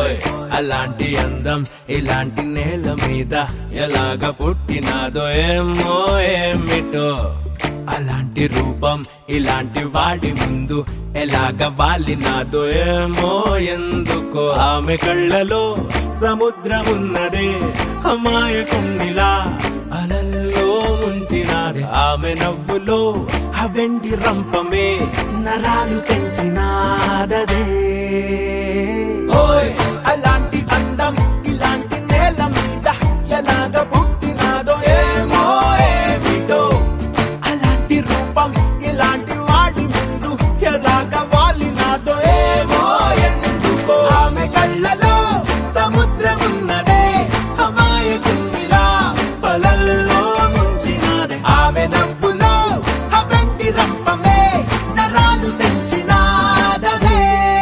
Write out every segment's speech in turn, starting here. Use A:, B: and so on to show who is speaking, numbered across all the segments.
A: ఓయ్ అలాంటి అందం ఇలాంటి నేల మీద ఎలాగ పుట్టినాదో ఏమో ఏమిటో అలాంటి రూపం ఇలాంటి వాడి ముందు ఎలాగ వాలినాదో ఏమో ఎందుకో ఆమె కళ్ళలో సముద్రం ఉన్నదే అమాయకుండిలా అలల్లో ముంచినాది ఆమె నవ్వులో ఆ వెండి రంపమే నరాలు తెంచినాదదే ఓయ్ అలాంటి అందం ఇలాంటి నేల మీద ఎలాగ పుట్టినాదో ఏమో ఏమిటో అలాంటి రూపం ఇలాంటి వాడి ముందు ఎలాగ వాలినాదో ఏమో ఎందుకో ఆమె కళ్ళలో సముద్రం ఉన్నదే అమాయకుందిరా పొలల్లో ముంచినాదే ఆమె నవ్వులో అవంటి రంపమే నరాలు తెంచినాదదే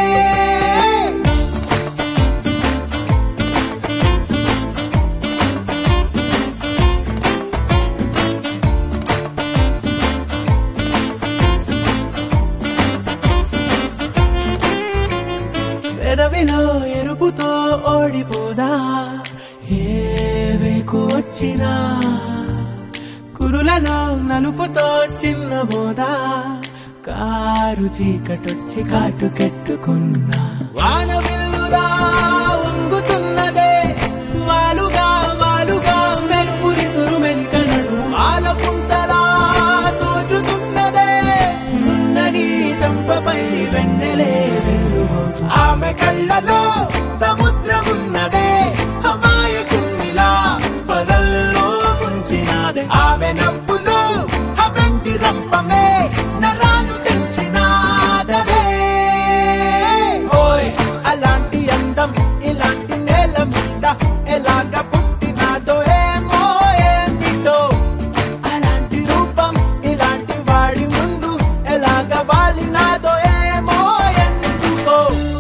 A: పెదవిలో ఎరుపుతో ఓడిపోదా ఏ వేకు వచ్చినా కురులలో నలుపుతో చిన్న బోదా కారు చీకటొచ్చి కాటుకెట్టుకున్నా వాన విల్లులా వంగుతున్నదే వాలుగా వాలుగా మెరుపురి సురుమెలికనడు ఆలపుంతలా తోచుతున్నదే సున్నని చంపపై వెన్నెలే వెన్ను ఆమె కళ్ళలో సముద్రం ఉన్నదే అమాయకున్నిలా పదల్లో ముంచినాదే ఆమె నవ్వులో అవంటి రంపమే నరాలు తెంచినాదదే ఓయ్ అలాంటి అందం ఇలాంటి నేల మీద ఎలాగ పుట్టినాదో ఏమో ఏమిటో అలాంటి రూపం ఇలాంటి వాడి ముందు ఎలాగ వాలినాదో ఏమో ఎందుకో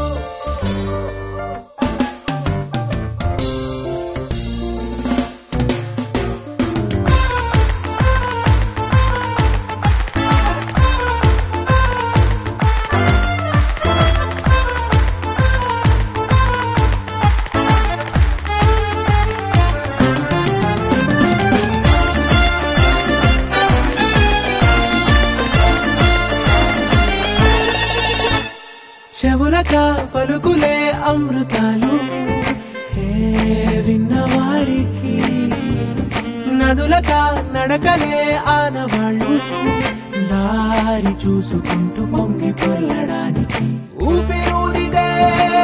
A: చెవులక పలుకులే అమృతాలు ఏ విన్నవారికి నదులక నడకలే ఆనవాళ్ళు దారి చూసుకుంటూ పొంగి పొల్లడానికి ఊపిరూదిదే